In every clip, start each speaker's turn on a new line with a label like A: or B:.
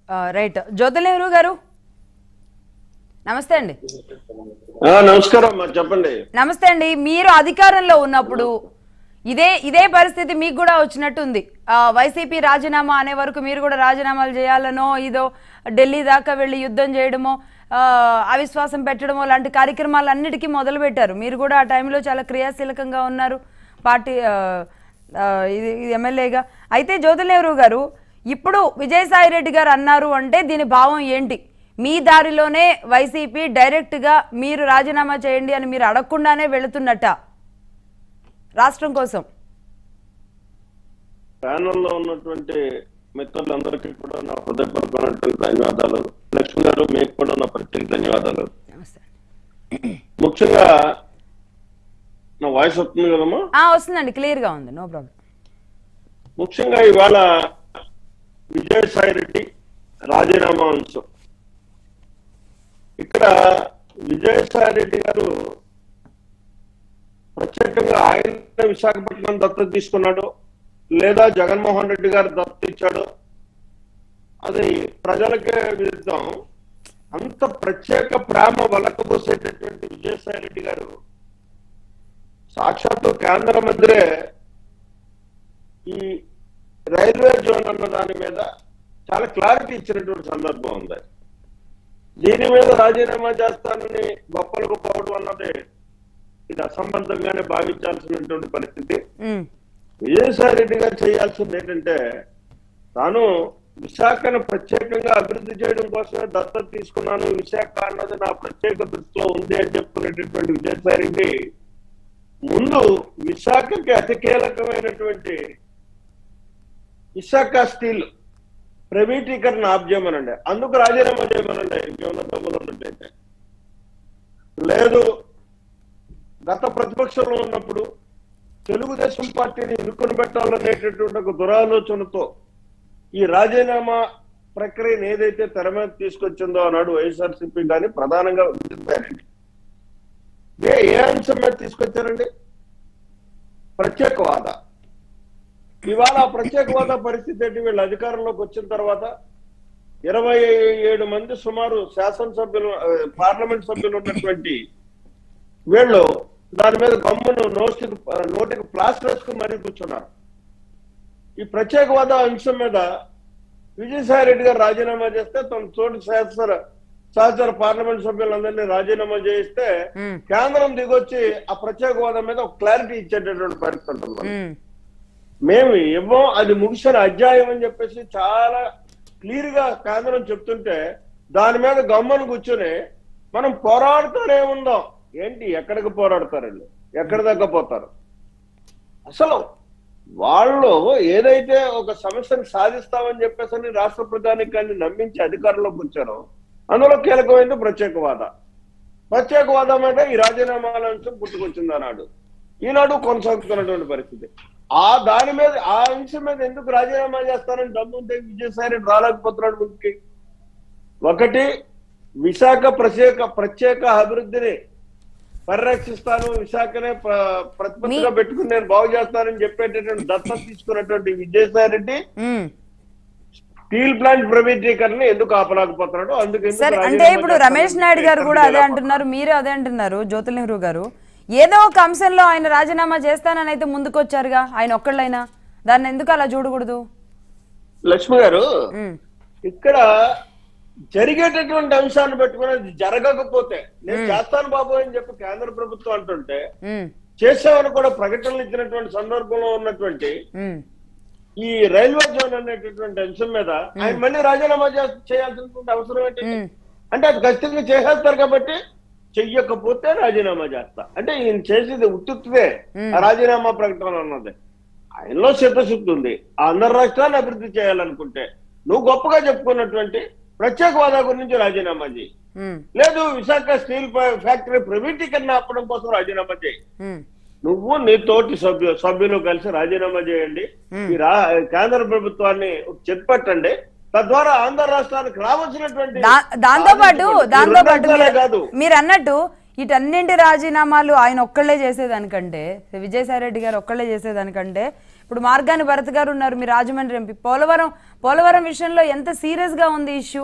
A: Right జ్యోతి నెహ్రూ గారు నమస్తే అండి
B: ఆ, నమస్కారం అమ్మా చెప్పండి
A: నమస్తే అండి మీరు అధికారంలో ఉన్నప్పుడు ఇదే ఇదే పరిస్థితి మీకు కూడా వచ్చినట్టుంది ఆ, వైసీపీ రాజీనామా అనే వరకు మీరు కూడా రాజీనామాలు చేయాలనో ఇదో ఢిల్లీ దాకా వెళ్ళి యుద్ధం చేయడమో ఆ, అవిశ్వాసం పెట్టడమో లాంటి కార్యక్రమాలు అన్నిటికీ మొదలు పెట్టారు మీరు కూడా ఆ టైంలో చాలా క్రియాశీలకంగా ఉన్నారు పార్టీ ఆ, ఆ, ఇది ఇది ఎమ్మెల్యేగా అయితే జ్యోతి నెహ్రూ గారు ఇప్పుడు విజయసాయి రెడ్డి గారు అన్నారు అంటే దీని భావం ఏంటి మీ దారిలోనే వైసీపీ డైరెక్ట్గా మీరు రాజీనామా చేయండి అని మీరు అడగకుండానే వెళుతున్నట్ట రాష్ట్రం కోసం
B: ప్యానల్లో ఉన్నటువంటి మిత్రులందరికీ కూడా నా హృదయపూర్వకమైనటువంటి ధన్యవాదాలు లక్ష్మి గారు మీకు కూడా నా ప్రత్యేక ధన్యవాదాలు
A: నమస్తే
B: ముఖ్యంగా నా వాయిస్ వస్తుంది కదమ్మా
A: ఆ, వస్తుందండి క్లియర్గా ఉంది నో ప్రాబ్లం
B: ముఖ్యంగా ఇవాళ విజయసాయి రెడ్డి రాజీనామా అంశం ఇక్కడ విజయసాయి రెడ్డి గారు ప్రత్యేకంగా ఆయన విశాఖపట్నం దత్తత తీసుకున్నాడు లేదా జగన్మోహన్ రెడ్డి గారు దత్తత ఇచ్చాడు అది ప్రజలకే విరుద్ధం అంత ప్రత్యేక ప్రేమ వలకబోసేటటువంటి విజయసాయి రెడ్డి గారు సాక్షాత్తు కేంద్ర మంత్రే ఈ రైల్వే జోన్ అన్న దాని మీద చాలా క్లారిటీ ఇచ్చినటువంటి సందర్భం ఉంది దీని మీద రాజీనామా చేస్తానని గొప్పలకు పోవడం అన్నది ఇది అసంబద్ధంగానే భావించాల్సినటువంటి పరిస్థితి
A: ఉమ్,
B: విజయసాయి రెడ్డి గారు చేయాల్సింది ఏంటంటే తాను విశాఖను ప్రత్యేకంగా అభివృద్ధి చేయడం కోసమే దత్తత తీసుకున్నాను విశాఖ అన్నది నా ప్రత్యేక దృష్టిలో ఉంది అని చెప్పుకునేటటువంటి విజయసాయి రెడ్డి ముందు విశాఖకి అతి కీలకమైనటువంటి విశాఖ స్టీల్ ప్రైవేటీకరణ ఆప్ చేయమనండి అందుకు రాజీనామా చేయమనండి ఇంకేమన్నా తమ్ముడు ఉన్నట్టయితే లేదు గత ప్రతిపక్షంలో ఉన్నప్పుడు తెలుగుదేశం పార్టీని ఇరుక్కుని పెట్టాలనేటటువంటి ఒక దురాలోచనతో ఈ రాజీనామా ప్రక్రియను ఏదైతే తెర మీద తీసుకొచ్చిందో ఆనాడు వైఎస్ఆర్సీపీ కానీ ప్రధానంగా విజయసాయిరెడ్డి ఏ ఏ అంశం మీద తీసుకొచ్చారండి ప్రత్యేకవాద ఇవాళ ఆ ప్రత్యేకవాద పరిస్థితి ఏంటి వీళ్ళు అధికారంలోకి వచ్చిన తర్వాత ఇరవై ఏడు మంది సుమారు శాసనసభ్యులు ఆ, పార్లమెంట్ సభ్యులు ఉన్నటువంటి వీళ్ళు దాని మీద గమ్మును నోటికి నోటికి ప్లాస్టర్ వేసుకుని మరీ కూర్చున్నారు ఈ ప్రత్యేకవాద అంశం మీద విజయసాయి రెడ్డి గారు రాజీనామా చేస్తే తన తోటి శాసన సహచర పార్లమెంట్ సభ్యులందరినీ రాజీనామా చేయిస్తే
A: ఉమ్,
B: కేంద్రం దిగొచ్చి ఆ ప్రత్యేకవాదం మీద ఒక క్లారిటీ ఇచ్చేటటువంటి పరిస్థితి ఉంటుంది
A: ఉమ్,
B: మేము ఇవ్వం అది ముగిసిన అధ్యాయం అని చెప్పేసి చాలా క్లియర్ గా కేంద్రం చెప్తుంటే దాని మీద గమ్మను కూర్చొని మనం పోరాడుతూనే ఉందాం ఏంటి ఎక్కడికి పోరాడతారండి ఎక్కడి దాకా పోతారు అసలు వాళ్ళు ఏదైతే ఒక సమస్యను సాధిస్తామని చెప్పేసి అని రాష్ట్ర ప్రధానికాన్ని నమ్మించి అధికారంలోకి వచ్చారో అందులో కీలకమైనది ప్రత్యేకవాద ప్రత్యేకవాదం మీద ఈ రాజీనామాల అంశం పుట్టుకొచ్చింది అన్నాడు ఈనాడు కొనసాగుతున్నటువంటి పరిస్థితి ఆ దాని మీద ఆ అంశం మీద ఎందుకు రాజీనామా చేస్తారని దమ్ముంటే విజయసాయి రెడ్డి రాలేకపోతున్నాడు ముందుకి ఒకటి విశాఖ ప్రత్యేక ప్రత్యేక అభివృద్ధిని పరిరక్షిస్తాను విశాఖనే ప్ర- ప్రతిపత్తిగా పెట్టుకుని నేను బాగు చేస్తానని చెప్పేటటువంటి దత్తత తీసుకున్నటువంటి Vijayasai Reddy
A: um.
B: Steel plant ప్రైవేటీకరణ ఎందుకు ఆపలేకపోతున్నాడు అందుకు ఎందుకు
A: సరే అంటే
B: రాజీనామా
A: ఇప్పుడు
B: చేస్తానని
A: రమేష్ నాయుడు గారు కూడా అదే
B: చెప్పి
A: అంటున్నారు మీరు అదే అంటున్నారు జ్యోతి నెహ్రూ గారు ఏదో ఒక అంశంలో ఆయన రాజీనామా చేస్తానని అయితే ముందుకొచ్చారుగా ఆయన ఒక్కళ్ళైనా దాన్ని ఎందుకు అలా చూడకూడదు
B: లక్ష్మి గారు
A: ఉమ్,
B: ఇక్కడ జరిగేటటువంటి అంశాన్ని పెట్టుకుని అది జరగకపోతే నేను చేస్తాను బాబు అని చెప్పి కేంద్ర ప్రభుత్వం అంటుంటే
A: ఉమ్,
B: చేసామని కూడా ప్రకటనలు ఇచ్చినటువంటి సందర్భంలో ఉన్నటువంటి
A: ఉమ్,
B: ఈ రైల్వే జోన్ అనేటటువంటి అంశం మీద ఆయన మళ్ళీ రాజీనామా చే- చేయాల్సినటువంటి అవసరం ఏంటి
A: ఉమ్.
B: అంటే అది ఖచ్చితంగా చేసేస్తారు కాబట్టి చెయ్యకపోతే రాజీనామా చేస్తా అంటే ఈయన చేసేది ఉత్తుత్తుదే ఆ రాజీనామా ప్రకటన అన్నది ఆయనలో చిత్తశుద్ధి ఉంది ఆ అందరు రాష్ట్రాన్ని అభివృద్ధి చేయాలనుకుంటే నువ్వు గొప్పగా చెప్పుకున్నటువంటి ప్రత్యేక హోదా గురించి రాజీనామా చేయి
A: ఉమ్,
B: లేదు విశాఖ స్టీల్ ఫ- ఫ్యాక్టరీ ప్రైవేటీకరణ ఆపడం కోసం రాజీనామా చేయి
A: ఉమ్,
B: నువ్వు నీ తోటి సభ్యు సభ్యులు కలిసి రాజీనామా చేయండి ఈ రా కేంద్ర ప్రభుత్వాన్ని చెప్పట్టండి తద్వారా ఆంధ్ర రాష్ట్రానికి రావాల్సినటువంటి
A: దా- దాంతో పాటు
B: సాధించుకోండి. ఈ
A: దాంతో
B: రెండు
A: పాటు
B: అంశాలే
A: మీరు-
B: కాదు
A: మీరు అన్నట్టు వీటన్నింటి రాజీనామాలు ఆయన ఒక్కళ్ళే చేసేదానికంటే విజయసాయి రెడ్డి గారు ఒక్కళ్ళే చేసేదానికంటే ఇప్పుడు మార్గాని భరత్ గారు ఉన్నారు మీ రాజమండ్రి ఎంపీ పోలవరం పోలవరం విషయంలో ఎంత సీరియస్ గా ఉంది ఇష్యూ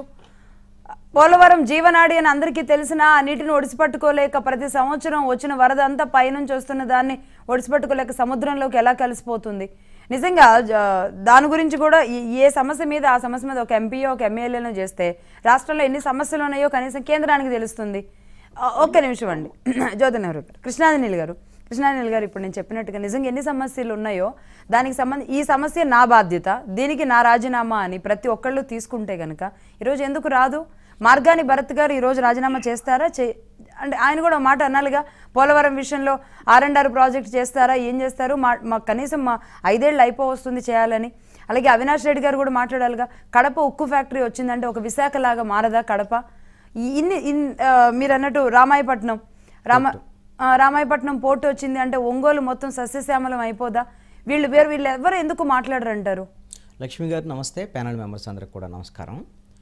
A: పోలవరం జీవనాడి అని అందరికీ తెలిసిన ఆ నీటిని ఒడిసిపట్టుకోలేక ప్రతి సంవత్సరం వచ్చిన వరద అంతా పైనుంచి వస్తున్న దాన్ని ఒడిసిపట్టుకోలేక సముద్రంలోకి ఎలా కలిసిపోతుంది నిజంగా జ- దాని గురించి కూడా ఈ- ఏ సమస్య మీద ఆ సమస్య మీద ఒక ఎంపీయో ఒక ఎమ్మెల్యేనో చేస్తే రాష్ట్రంలో ఎన్ని సమస్యలు ఉన్నాయో కనీసం కేంద్రానికి తెలుస్తుంది ఆ, ఒక్క నిమిషం అండి జ్యోతి నెహ్రూ గారు కృష్ణాదినీల్ గారు కృష్ణాదినీల్ గారు ఇప్పుడు నేను చెప్పినట్టుగా నిజంగా ఎన్ని సమస్యలు ఉన్నాయో దానికి సంబంధించి ఈ సమస్య నా బాధ్యత దీనికి నా రాజీనామా అని ప్రతి ఒక్కళ్ళు తీసుకుంటే కనుక ఈరోజు ఎందుకు రాదు మార్గాని భరత్ గారు ఈరోజు రాజీనామా చేస్తారా చే అంటే ఆయన కూడా ఒక మాట అనాలిగా పోలవరం విషయంలో ఆర్ అండ్ ఆర్ ప్రాజెక్ట్ చేస్తారా ఏం చేస్తారు మా మా కనీసం మా ఐదేళ్ళు అయిపో వస్తుంది చేయాలని అలాగే అవినాష్ రెడ్డి గారు కూడా మాట్లాడాలిగా కడప ఉక్కు ఫ్యాక్టరీ వచ్చిందంటే ఒక విశాఖ లాగా మారదా కడప ఈ- ఇన్ని ఇన్ ఆ, మీరు అన్నట్టు రామాయపట్నం రామ ఆ, రామాయపట్నం పోర్టు వచ్చింది అంటే ఒంగోలు మొత్తం సస్యశ్యామలం అయిపోదా వీళ్ళు వేరు వీళ్ళు ఎవరు ఎందుకు మాట్లాడరంటారు
C: లక్ష్మి గారు నమస్తే ప్యానల్ మెంబర్స్ అందరికి కూడా నమస్కారం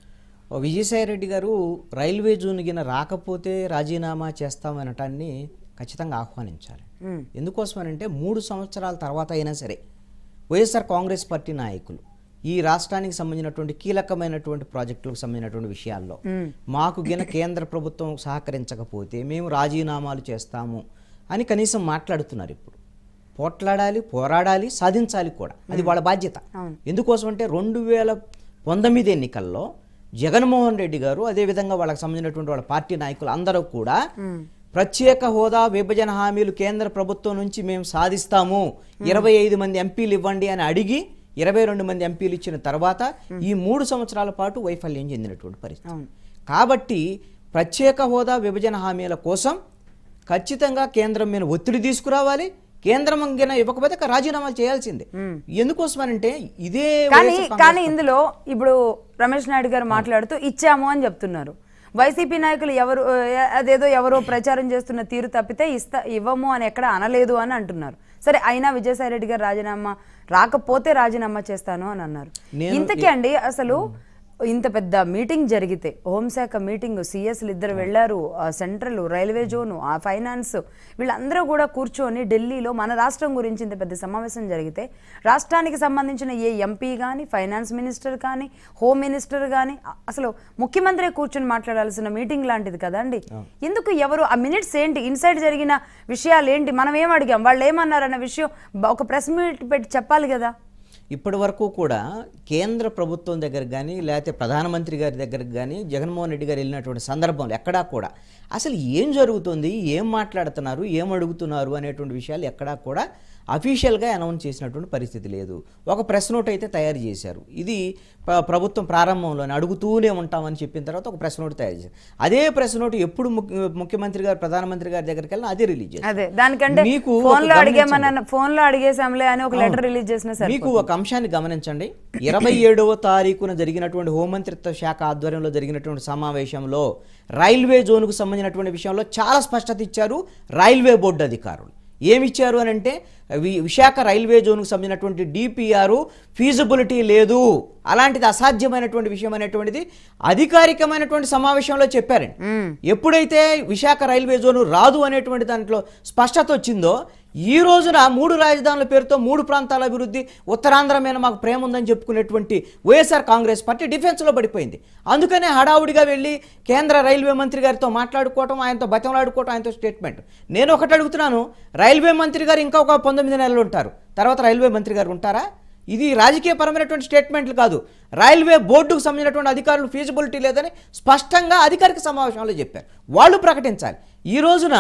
C: ఓ విజయసాయి రెడ్డి గారు రైల్వే జోన్ గిన రాకపోతే రాజీనామా చేస్తామనటాన్ని ఖచ్చితంగా ఆహ్వానించాలి ఎందుకోసమనంటే మూడు సంవత్సరాల తర్వాత అయినా సరే వైఎస్ఆర్ కాంగ్రెస్ పార్టీ నాయకులు ఈ రాష్ట్రానికి సంబంధించినటువంటి కీలకమైనటువంటి ప్రాజెక్టులకు సంబంధించినటువంటి విషయాల్లో మాకు గిన కేంద్ర ప్రభుత్వం సహకరించకపోతే మేము రాజీనామాలు చేస్తాము అని కనీసం మాట్లాడుతున్నారు ఇప్పుడు పోట్లాడాలి పోరాడాలి సాధించాలి కూడా అది వాళ్ళ బాధ్యత ఎందుకోసం అంటే రెండు వేల పంతొమ్మిది ఎన్నికల్లో జగన్మోహన్ రెడ్డి గారు అదేవిధంగా వాళ్ళకి సంబంధించినటువంటి వాళ్ళ పార్టీ నాయకులు అందరూ కూడా ప్రత్యేక హోదా విభజన హామీలు కేంద్ర ప్రభుత్వం నుంచి మేము సాధిస్తాము ఇరవై ఐదు మంది ఎంపీలు ఇవ్వండి అని అడిగి ఇరవై రెండు మంది ఎంపీలు ఇచ్చిన తర్వాత ఈ మూడు సంవత్సరాల పాటు వైఫల్యం చెందినటువంటి పరిస్థితి కాబట్టి ప్రత్యేక హోదా విభజన హామీల కోసం ఖచ్చితంగా కేంద్రం మీద ఒత్తిడి తీసుకురావాలి కేంద్రం గిన ఇవ్వకపోతే ఇక రాజీనామాలు చేయాల్సిందే ఎందుకోసమనంటే ఇదే
A: కానీ
C: వైఎస్ఆర్
A: కానీ ఇందులో ఇప్పుడు రమేష్ నాయుడు గారు మాట్లాడుతూ ఇచ్చాము అని చెప్తున్నారు వైసీపీ నాయకులు ఎవరు ఏ- అదేదో ఎవరో ప్రచారం చేస్తున్న తీరు తప్పితే ఇస్తా ఇవ్వము అని ఎక్కడ అనలేదు అని అంటున్నారు సరే అయినా విజయసాయి రెడ్డి గారు రాజీనామా రాకపోతే రాజీనామా చేస్తాను అని అన్నారు
C: నేను-
A: ఇంతకీ అండి అసలు ఇంత పెద్ద మీటింగ్ జరిగితే హోంశాఖ మీటింగ్ సిఎస్లు ఇద్దరు వెళ్ళారు ఆ సెంట్రల్ రైల్వే జోను ఆ ఫైనాన్స్ వీళ్ళందరూ కూడా కూర్చొని ఢిల్లీలో మన రాష్ట్రం గురించి ఇంత పెద్ద సమావేశం జరిగితే రాష్ట్రానికి సంబంధించిన ఏ ఎంపీ కానీ ఫైనాన్స్ మినిస్టర్ కానీ హోమ్ మినిస్టర్ కానీ అసలు ముఖ్యమంత్రి కూర్చొని మాట్లాడాల్సిన మీటింగ్ లాంటిది కదండి ఎందుకు ఎవరు ఆ మినిట్స్ ఏంటి ఇన్సైడ్ జరిగిన విషయాలు ఏంటి మనం ఏం అడిగాం వాళ్ళు ఏమన్నారన్న విషయం బ- ఒక ప్రెస్ మీట్ పెట్టి చెప్పాలి కదా
C: ఇప్పటి వరకు కూడా కేంద్ర ప్రభుత్వం దగ్గర కానీ లేకపోతే ప్రధానమంత్రి గారి దగ్గరకు కానీ జగన్మోహన్ రెడ్డి గారు వెళ్ళినటువంటి సందర్భంలో ఎక్కడా కూడా అసలు ఏం జరుగుతుంది ఏం మాట్లాడుతున్నారు ఏం అడుగుతున్నారు అనేటువంటి విషయాలు ఎక్కడా కూడా అఫీషియల్గా అనౌన్స్ చేసినటువంటి పరిస్థితి లేదు ఒక ప్రెస్ నోట్ అయితే తయారు చేశారు ఇది ప్ర- ప్రభుత్వం ప్రారంభంలోనే అడుగుతూనే ఉంటామని చెప్పిన తర్వాత ఒక ప్రెస్ నోట్ తయారు చేశారు అదే ప్రెస్ నోట్ ఎప్పుడు ముఖ్య- ముఖ్యమంత్రి గారు ప్రధానమంత్రి గారి దగ్గరికి వెళ్ళినా అదే రిలీజ్ చేశారు
A: అదే దానికంటే
C: మీకు ఒక
A: ఫోన్ లో
C: గమనించండి.
A: అడిగేమన్నా ఫోన్ లో అడిగేసాంలే అని ఒక లెటర్ రిలీజ్ చేసిన సరే
C: మీకు ఒక అంశాన్ని గమనించండి ఇరవై ఏడవ తారీఖున జరిగినటువంటి హోంమంత్రిత్వ శాఖ ఆధ్వర్యంలో జరిగినటువంటి సమావేశంలో రైల్వే జోన్కు సంబంధించినటువంటి విషయంలో చాలా స్పష్టత ఇచ్చారు రైల్వే బోర్డు అధికారులు ఏమిచ్చారు అని అంటే వి- విశాఖ రైల్వే జోన్కు సంబంధించినటువంటి డిపిఆర్ ఫీజిబిలిటీ లేదు అలాంటిది అసాధ్యమైనటువంటి విషయం అనేటువంటిది అధికారికమైనటువంటి సమావేశంలో చెప్పారండి ఎప్పుడైతే విశాఖ రైల్వే జోన్ రాదు అనేటువంటి దాంట్లో స్పష్టత వచ్చిందో ఈ రోజున మూడు రాజధానుల పేరుతో మూడు ప్రాంతాల అభివృద్ధి ఉత్తరాంధ్ర మీద మాకు ప్రేమ ఉందని చెప్పుకునేటువంటి వైఎస్ఆర్ కాంగ్రెస్ పార్టీ డిఫెన్స్లో పడిపోయింది అందుకనే హడావుడిగా వెళ్ళి కేంద్ర రైల్వే మంత్రి గారితో మాట్లాడుకోవటం ఆయనతో బతంలాడుకోవటం ఆయనతో స్టేట్మెంట్ నేను ఒకటి అడుగుతున్నాను రైల్వే మంత్రి గారు ఇంకా ఒక పంతొమ్మిది నెలలు ఉంటారు తర్వాత రైల్వే మంత్రి గారు ఉంటారా ఇది రాజకీయపరమైనటువంటి స్టేట్మెంట్లు కాదు రైల్వే బోర్డుకు సంబంధించినటువంటి అధికారులు ఫీజిబిలిటీ లేదని స్పష్టంగా అధికారిక సమావేశంలో చెప్పారు వాళ్ళు ప్రకటించాలి ఈ రోజున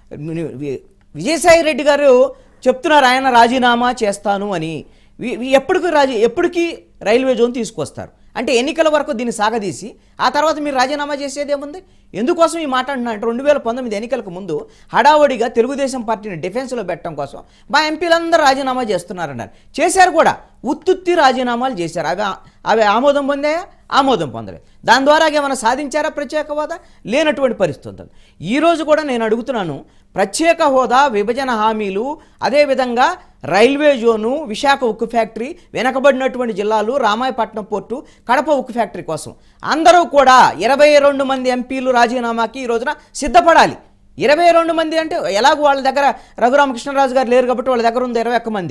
C: వి- విజయసాయి రెడ్డి గారు చెప్తున్నారు ఆయన రాజీనామా చేస్తాను అని వి- వి- ఎప్పటికి రాజీ ఎప్పటికీ రైల్వే జోన్ తీసుకొస్తారు అంటే ఎన్నికల వరకు దీన్ని సాగదీసి ఆ తర్వాత మీరు రాజీనామా చేసేది ఏముంది ఎందుకోసం ఈ మాట అంటున్నా అంటే రెండు వేల పంతొమ్మిది ఎన్నికలకు ముందు హడావడిగా తెలుగుదేశం పార్టీని డిఫెన్స్లో పెట్టడం కోసం మా ఎంపీలందరూ రాజీనామా చేస్తున్నారన్నారు చేశారు కూడా ఉత్తుత్తి రాజీనామాలు చేశారు అవి ఆ- అవి ఆమోదం పొందాయా ఆమోదం పొందలేదు దాని ద్వారా ఏమైనా సాధించారా ప్రత్యేక హోదా లేనటువంటి పరిస్థితి ఉంటుంది ఈ రోజు కూడా నేను అడుగుతున్నాను ప్రత్యేక హోదా విభజన హామీలు అదేవిధంగా రైల్వే జోను విశాఖ ఉక్కు ఫ్యాక్టరీ వెనకబడినటువంటి జిల్లాలు రామాయపట్నం పోర్టు కడప ఉక్కు ఫ్యాక్టరీ కోసం అందరూ కూడా ఇరవై రెండు మంది ఎంపీలు రాజీనామాకి ఈ రోజున సిద్ధపడాలి ఇరవై రెండు మంది అంటే ఎలాగో వాళ్ళ దగ్గర రఘురామకృష్ణరాజు గారు లేరు కాబట్టి వాళ్ళ దగ్గర ఉంది ఇరవై ఒక్క మంది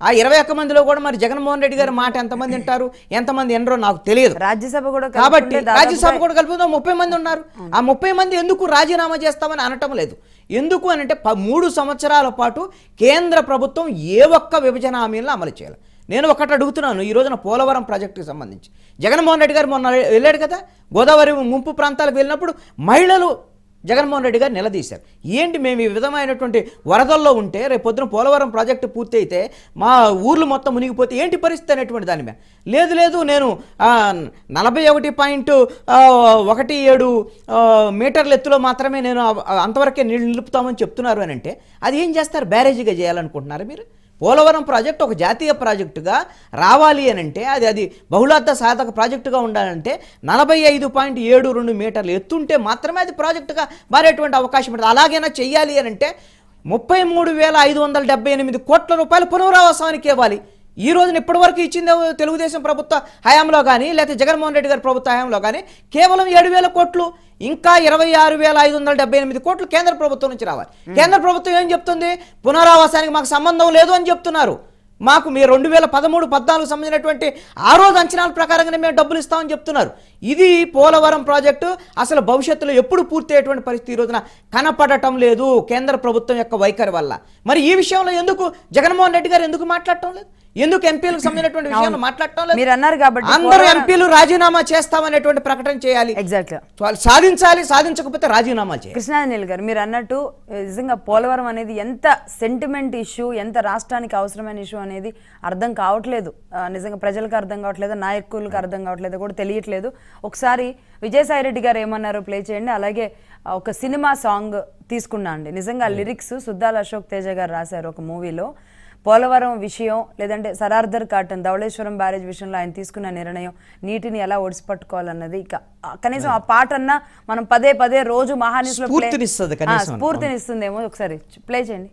C: ఆ ఇరవై ఒక్క మందిలో కూడా మరి జగన్మోహన్ రెడ్డి గారి మాట ఎంతమంది వింటారు ఎంతమంది వినరో నాకు తెలియదు
A: రాజ్యసభ కూడా
C: కాబట్టి
A: కలుపుకుంటే దాదాపుగా-
C: రాజ్యసభ కూడా కలుపుతో ముప్పై మంది ఉన్నారు ఆ ముప్పై మంది ఎందుకు రాజీనామా చేస్తామని అనటం లేదు ఎందుకు అని అంటే ప- మూడు సంవత్సరాల పాటు కేంద్ర ప్రభుత్వం ఏ ఒక్క విభజన హామీలను అమలు చేయాలి నేను ఒకటి అడుగుతున్నాను ఈ రోజున పోలవరం ప్రాజెక్టుకి సంబంధించి జగన్మోహన్ రెడ్డి గారు మొన్న వెళ్ళాడు కదా గోదావరి ముంపు ప్రాంతాలకు వెళ్ళినప్పుడు మహిళలు జగన్మోహన్ రెడ్డి గారు నిలదీశారు ఏంటి మేము ఈ విధమైనటువంటి వరదల్లో ఉంటే రేపు పొద్దున పోలవరం ప్రాజెక్టు పూర్తి అయితే మా ఊర్లు మొత్తం మునిగిపోతే ఏంటి పరిస్థితి అనేటువంటి దాని మీద లేదు లేదు నేను ఆ, నలభై ఒకటి పాయింట్ ఆ, ఒకటి ఏడు ఆ, మీటర్ల ఎత్తులో మాత్రమే నేను ఆ- అంతవరకే నీళ్ళు నిలుపుతామని చెప్తున్నారు అని అంటే అది ఏం చేస్తారు బ్యారేజీగా చేయాలనుకుంటున్నారు మీరు పోలవరం ప్రాజెక్ట్ ఒక జాతీయ ప్రాజెక్టుగా రావాలి అని అంటే అది అది బహుళార్థ సాధక ప్రాజెక్టుగా ఉండాలంటే నలభై ఐదు పాయింట్ ఏడు రెండు మీటర్లు ఎత్తుంటే మాత్రమే అది ప్రాజెక్టుగా మారేటువంటి అవకాశం ఉంటుంది అలాగైనా చెయ్యాలి అని అంటే ముప్పై మూడు వేల ఐదు వందల డెబ్బై ఎనిమిది కోట్ల రూపాయలు పునరావాసానికి ఇవ్వాలి ఈ రోజున ఇప్పటివరకు ఇచ్చింది తెలుగుదేశం ప్రభుత్వ హయాంలో కానీ లేకపోతే జగన్మోహన్ రెడ్డి గారి ప్రభుత్వ హయాంలో కానీ కేవలం ఏడు వేల కోట్లు ఇంకా ఇరవై ఆరు వేల ఐదు వందల డెబ్బై ఎనిమిది కోట్లు కేంద్ర ప్రభుత్వం నుంచి రావాలి కేంద్ర ప్రభుత్వం ఏం చెప్తుంది పునరావాసానికి మాకు సంబంధం లేదు అని చెప్తున్నారు మాకు మీరు రెండు వేల పదమూడు పద్నాలుగు సంబంధించినటువంటి ఆ రోజు అంచనాల ప్రకారంగానే మేము డబ్బులు ఇస్తామని చెప్తున్నారు ఇది పోలవరం ప్రాజెక్టు అసలు భవిష్యత్తులో ఎప్పుడు పూర్తి అయ్యేటువంటి పరిస్థితి ఈ రోజున కనపడటం లేదు కేంద్ర ప్రభుత్వం యొక్క వైఖరి వల్ల మరి ఈ విషయంలో ఎందుకు జగన్మోహన్ రెడ్డి గారు ఎందుకు మాట్లాడటం లేదు ఎందుకు ఎంపీలకు సంబంధించినటువంటి విషయంలో మాట్లాడటం లేదు
A: మీరు అన్నారు కాబట్టి
C: అందరూ
A: పోలవరం-
C: ఎంపీలు రాజీనామా చేస్తామనేటువంటి ప్రకటన చేయాలి
A: ఎగ్జాక్ట్గా
C: వాళ్ళు సాధించాలి సాధించకపోతే రాజీనామా చేయాలి
A: కృష్ణాంజలి గారు మీరు అన్నట్టు నిజంగా పోలవరం అనేది ఎంత సెంటిమెంట్ ఇష్యూ ఎంత రాష్ట్రానికి అవసరమైన ఇష్యూ అనేది అర్థం కావట్లేదు ఆ, నిజంగా ప్రజలకు అర్థం కావట్లేదు నాయకులకు అర్థం కావట్లేదు కూడా తెలియట్లేదు ఒకసారి విజయసాయి రెడ్డి గారు ఏమన్నారో ప్లే చేయండి అలాగే ఆ, ఒక సినిమా సాంగ్ తీసుకున్నా అండి నిజంగా లిరిక్స్ సుద్దాల అశోక్ తేజ గారు రాశారు ఒక మూవీలో పోలవరం విషయం లేదంటే సరార్దర్ కాటన్ ధవళేశ్వరం బ్యారేజ్ విషయంలో ఆయన తీసుకున్న నిర్ణయం నీటిని ఎలా ఒడిసిపట్టుకోవాలన్నది ఇక ఆ, కనీసం ఆ పాట అన్నా మనం పదే పదే రోజు మహానిస్లో play-
C: స్ఫూర్తినిస్తది
A: ఆ,
C: కనీసం.
A: స్ఫూర్తినిస్తుందేమో ఒకసారి ప్లే చేయండి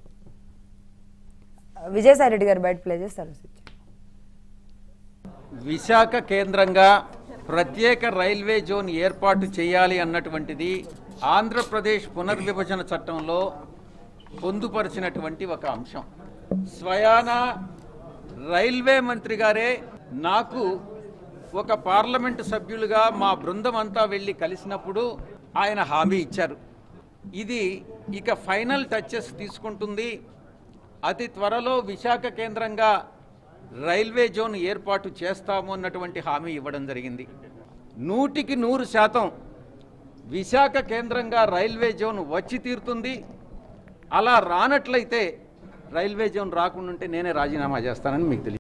A: విజయసాయి రెడ్డి గారు బయట ప్లే చేస్తారు
D: విశాఖ కేంద్రంగా ప్రత్యేక రైల్వే జోన్ ఏర్పాటు చేయాలి అన్నటువంటిది ఆంధ్రప్రదేశ్ పునర్విభజన చట్టంలో పొందుపరిచినటువంటి ఒక అంశం స్వయాన రైల్వే మంత్రి గారే నాకు ఒక పార్లమెంటు సభ్యులుగా మా బృందం అంతా వెళ్ళి కలిసినప్పుడు ఆయన హామీ ఇచ్చారు ఇది ఇక ఫైనల్ టచెస్ తీసుకుంటుంది అతి త్వరలో విశాఖ కేంద్రంగా రైల్వే జోన్ ఏర్పాటు చేస్తాము అన్నటువంటి హామీ ఇవ్వడం జరిగింది నూటికి నూరు శాతం విశాఖ కేంద్రంగా రైల్వే జోన్ వచ్చి తీరుతుంది అలా రానట్లయితే రైల్వే జోన్ రాకుండా ఉంటే నేనే రాజీనామా చేస్తానని మీకు తెలియదు